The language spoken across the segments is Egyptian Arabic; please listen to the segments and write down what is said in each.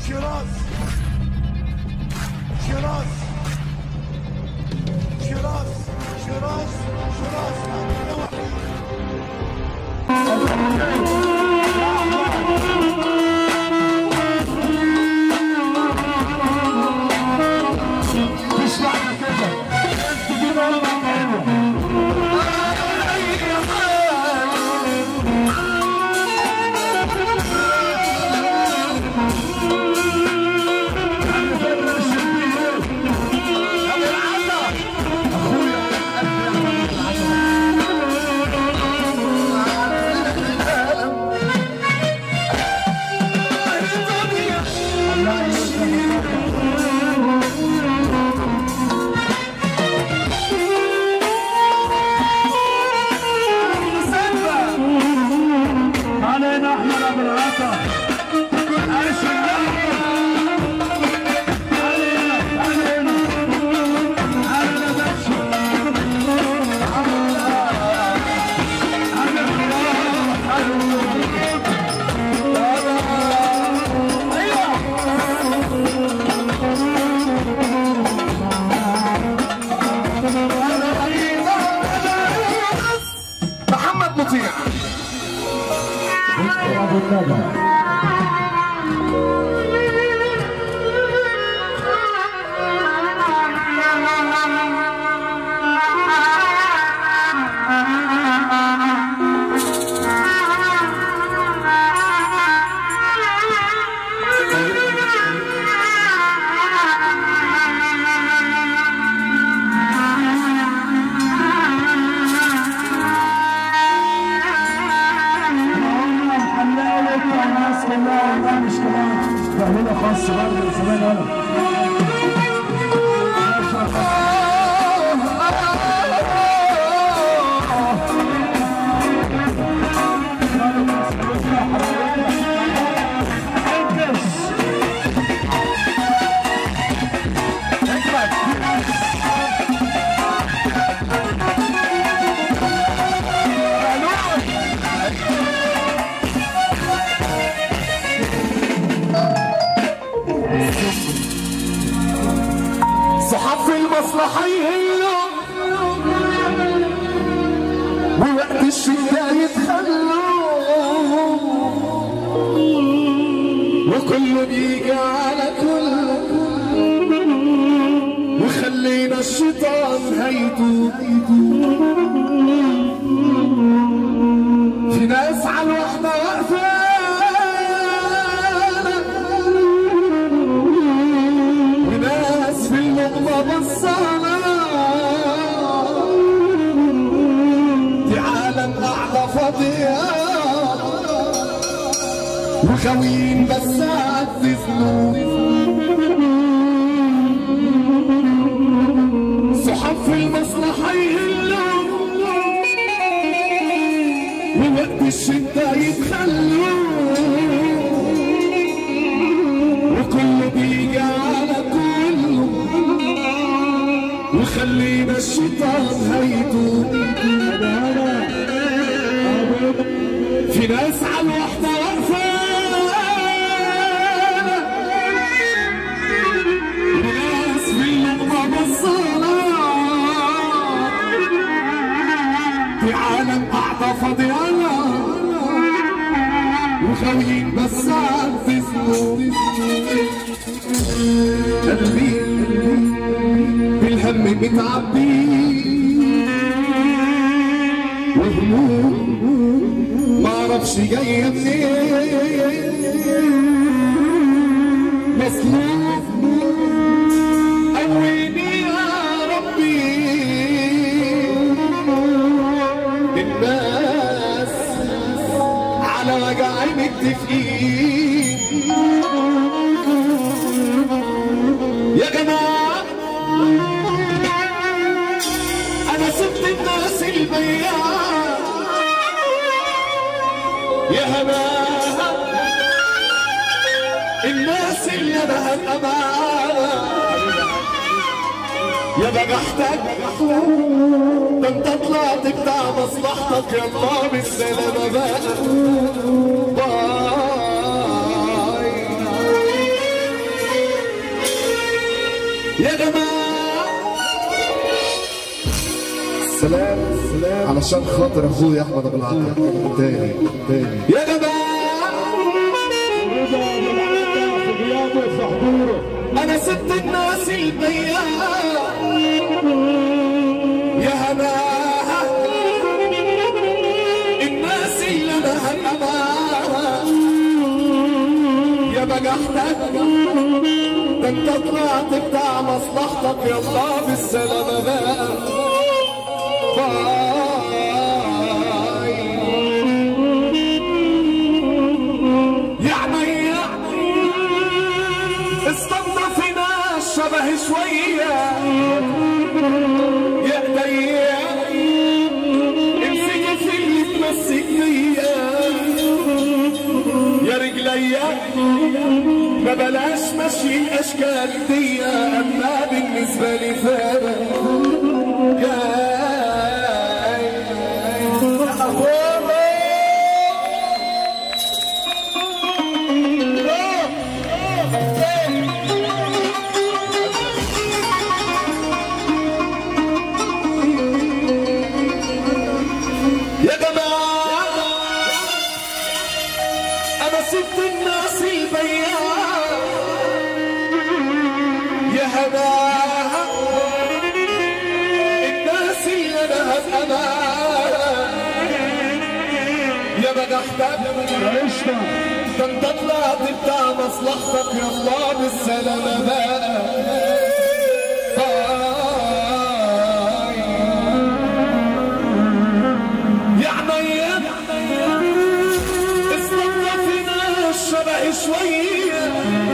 شراس شراس شراس شراس شراس هذا وحيد مش معنى كده تجيب انا مقاومة علينا احمد ابو العطا عيش اللحظة علينا علينا علينا بس محمد مطيع ابو الندى محلاوي والناس كلها والله مش كلام تعملها خاص برضه زمان انا صحاب في المصلحة يهلوا ووقت الشدة يتخلوا وكله بيجي على كله وخلينا الشيطان هيدو في ناس على الوحدة واقفة وناس في اللقمة بصانة دي عالم أعلى فاضية وخاويين بس عززنوا صحاب في المصلحة يهلوا ووقت الشدة يتخلوا وكله بيجي على كله وخلينا الشيطان هيدوب في ناس على الوحدة واقفة وناس في اللقمة بصالة في عالم قاعدة فاضية وخاويين بس عززنوا قلبي بالهم متعبي وهموم ما اعرفش جايه منين مصلوب قويني يا ربي الناس على وجعي متفقين يا جماعة أنا سبت الناس البياع يا هناها الناس اللي أنا هبقى معاها يا بجحتك ده انت طلعت بتاع مصلحتك يا الله بالسلامة بقى باي يا جماعة سلام سلام علشان خاطر اخويا احمد ابو العطا تاني تاني يا جماعة رضا بالعادة في غيابه في حضوره انا ست الناس البياع يا هناها الناس اللي انا هنأماها يا بجحتك ده انت طلعت بتاع مصلحتك يلا بالسلامة بقى باي يعني يعني استنضفنا شبه شوية يا ايديا امسك في اللي تمسك بيا يا رجليا ما بلاش مشي الاشكال دي اما بالنسبة لي فارق يا يا جماعة أنا سبت الناس البياع يا هناها الناس اللي أنا هبقى يا بجحتك عشنا ده انت طلعت بتاع مصلحتك يلا بالسلامة بقى باي. يا عميان استنضفنا الشبه شوية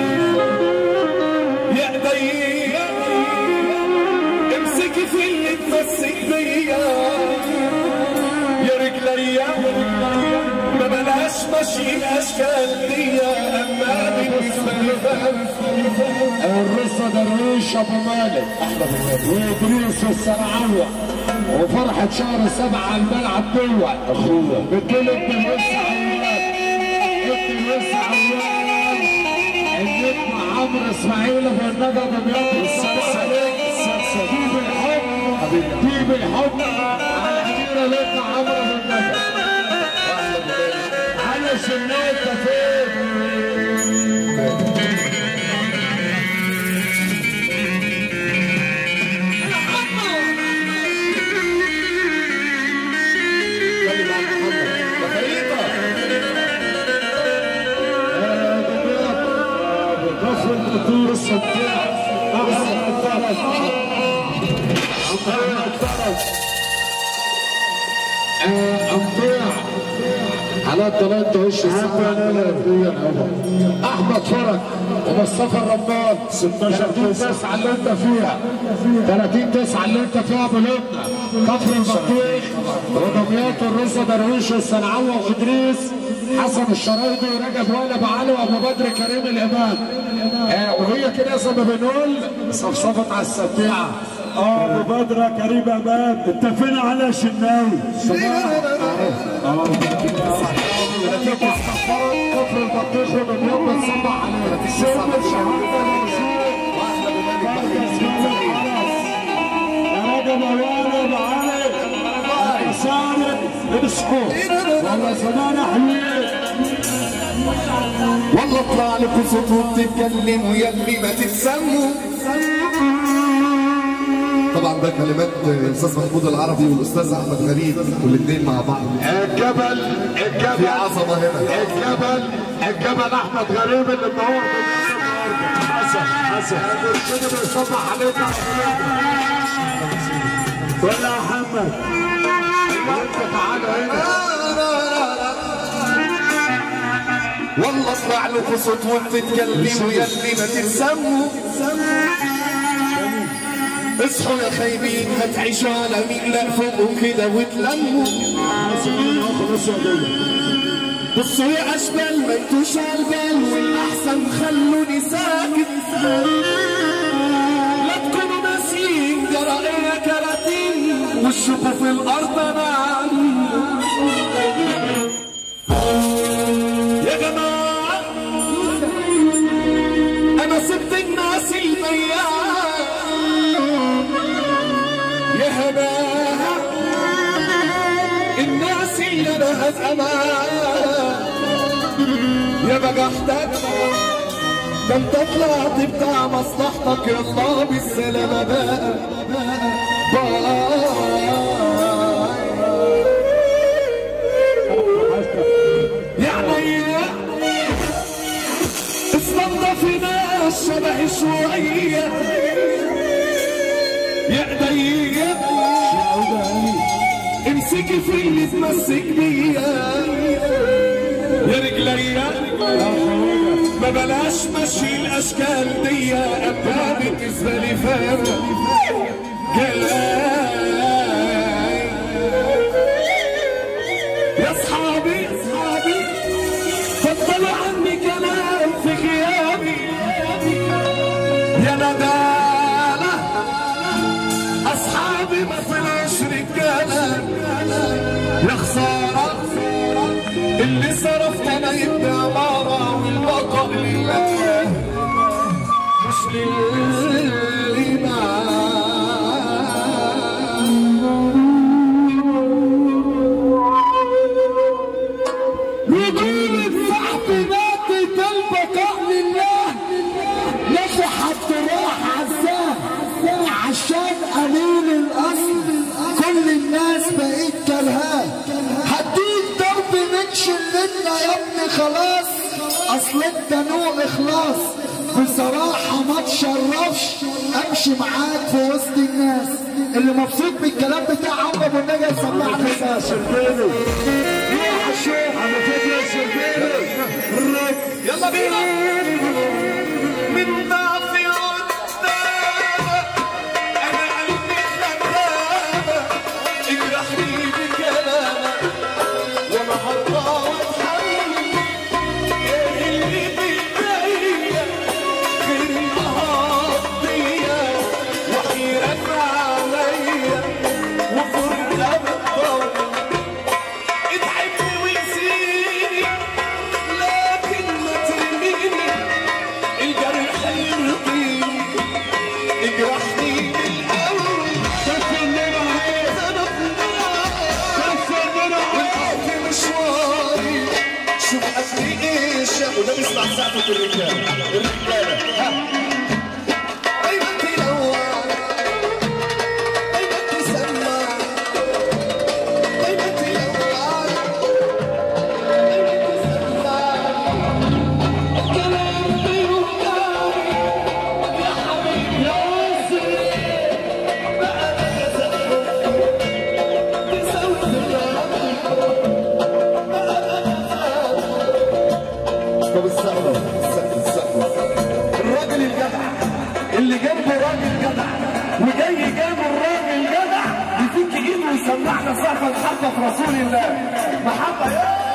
يا ايديا امسكي في اللي تمسك بيا يا رجليا ما بلاش مشي الاشكال دي اما بالنسبه لي الرصة درويش ابو مالك وادريس السرعوة وفرحة شهر سبعة على الملعب دول اخويا بتقول ابن الوسع عواد ابن الوسع عواد النجم عمرو اسماعيل ابو الندى دمياط السلسلة دي بالحب دي بالحب على الاميرة لابن عمرو ابو الندى على شنية فين كفر الدكتور الصديع احسن الطرف احسن الطرف امطيع على الطلاق وش احمد فرج ومصطفى الرمان 30 تسعه اللي انت فيها 30 تسعه اللي انت فيها بلدنا كفر البطيخ ودمياط الرصه درويش السنعوه وادريس حسن الشرايطي ورجب وائل ابو علي وابو بدر كريم الامام آه وهي كده زي ما بنقول صفصفت على السبيعه اه ابو بدر كريم امام اتفقنا على شناوي كفر البطيخ ودمياط بتصبح عليه سيد الشهاده يا رجب اوان ابو علي سالم اصحوا والله زمان حلوين والله طلع لكم صوت وبتتكلموا يا اللي ما تتسموا طبعا ده كلمات الاستاذ محمود العربي والاستاذ احمد غريب والاثنين مع بعض الجبل في الجبل عظمه هنا الجبل الجبل احمد غريب اللي منور حسن حسن كده بيصبح علينا ولا محمد انت تعالوا هنا والله طلع لكم صوت وبتتكلموا يا اللي ما تتسموا اصحوا يا خايبين هتعيشوا على مين لا فوقوا كده وتلموا بصوا يا اشبال ما انتوش على البال والاحسن خلوني ساكت لا تكونوا ناسيين جرائم كراتين والشوكوا في الارض انا يا جماعه انا سبت الناس البياع ما بقى احتاج ده انت طلعت بتاع مصلحتك يلا بالسلامة بقى باي يعني استنضف ناس شبه شوية يا ايديا امسكي في اللي تمسك بيا يا رجليا ما بلاش مشي الاشكال دي ابقى بالنسبه لي فارق جلاي يا اصحابي يا اصحابي فضلوا عني كلام في غيابي يا ندالة اصحابي ما طلعوش رجاله يا خساره اللي صرفت انا يبقى عماره والبقاء لله مش للي يقول الصحب ماتت البقاء لله نجحت راح عزاه عشان قليل الاصل كل الناس بقيت كرهاه هديك ضرب من شلتنا يا ابني خلاص اصل انت نوع اخلاص بصراحة ما تشرفش امشي معاك في وسط الناس اللي مبسوط بالكلام بتاع عمرو ابو النجا يسمعني يا شربيني روح اشوف على فكرة شربيني يلا بينا من ضعفي قدامك انا قلبي خدامك اجرحني بكلامك وانا هرضى واتحمل ايه اللي بايديا غير النهار ديا وحيرك عليا وفرقة بالطول اتعبني ونسيني لكن ما ترميني الجرح يرضيني اجرحني بالاول انا في مشواري شوف قد ايه شاف وده بيسمع سقفة الرجالة الرجالة ها دايما تنور دايما تسمع دايما تنور طب السقف السقف السقف الراجل الجدع اللي جنبه راجل جدع وجاي جنبه الراجل جدع يفك ايده ويسمعنا سقف الحبه في رسول الله محبه يا